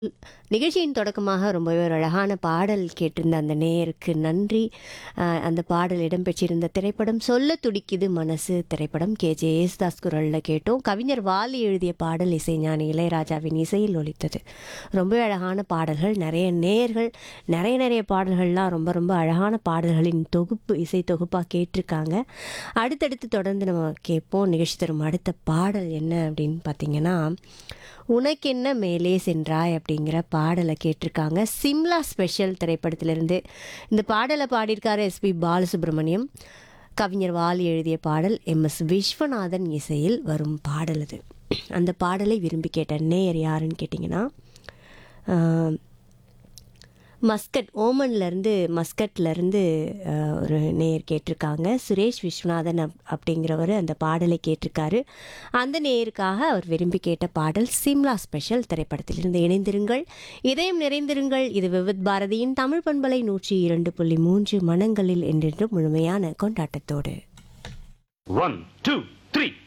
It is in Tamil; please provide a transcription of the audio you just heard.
நிகழ்ச்சியின் தொடக்கமாக ரொம்பவே ஒரு அழகான பாடல் கேட்டிருந்த அந்த நேயருக்கு நன்றி அஹ், அந்த பாடல் இடம்பெற்றிருந்த திரைப்படம் சொல்ல துடிக்குது மனசு திரைப்படம் கே ஜே யேசுதாஸ் குரலில் கேட்டோம் கவிஞர் வாலி எழுதிய பாடல் இசைஞானி இளையராஜாவின் இசையில் ஒலித்தது ரொம்பவே அழகான பாடல்கள் நிறைய நேயர்கள் நிறைய நிறைய பாடல்கள்லாம் ரொம்ப ரொம்ப அழகான பாடல்களின் தொகுப்பு இசை தொகுப்பாக கேட்டிருக்காங்க அடுத்தடுத்து தொடர்ந்து நம்ம கேட்போம் நிகழ்ச்சி தரும் அடுத்த பாடல் என்ன அப்படின்னு பார்த்தீங்கன்னா உனக்கென்ன மேலே சென்றாய் அப்படிங்கிற பாடலை கேட்டிருக்காங்க சிம்லா ஸ்பெஷல் திரைப்படத்திலிருந்து இந்த பாடலை பாடியிருக்காரு எஸ்பி பாலசுப்ரமணியம் கவிஞர் வாலி எழுதிய பாடல் எம் எஸ் விஸ்வநாதன் இசையில் வரும் பாடல் அது அந்த பாடலை விரும்பி கேட்ட நேயர் யாருன்னு கேட்டிங்கன்னா ஆஹ், மஸ்கட் ஓமன்லேருந்து மஸ்கட்லேருந்து ஒரு நேயர் கேட்டிருக்காங்க சுரேஷ் விஸ்வநாதன் அப் அப்படிங்கிறவர் அந்த பாடலை கேட்டிருக்காரு அந்த நேயருக்காக அவர் விரும்பி கேட்ட பாடல் சிம்லா ஸ்பெஷல் திரைப்படத்திலிருந்து இணைந்திருங்கள் இதயம் நிறைந்திருங்கள் இது விவித் பாரதியின் தமிழ் பண்பலை நூற்றி இரண்டு புள்ளி மூன்று மனங்களில் என்றென்றும் முழுமையான கொண்டாட்டத்தோடு One, two, three.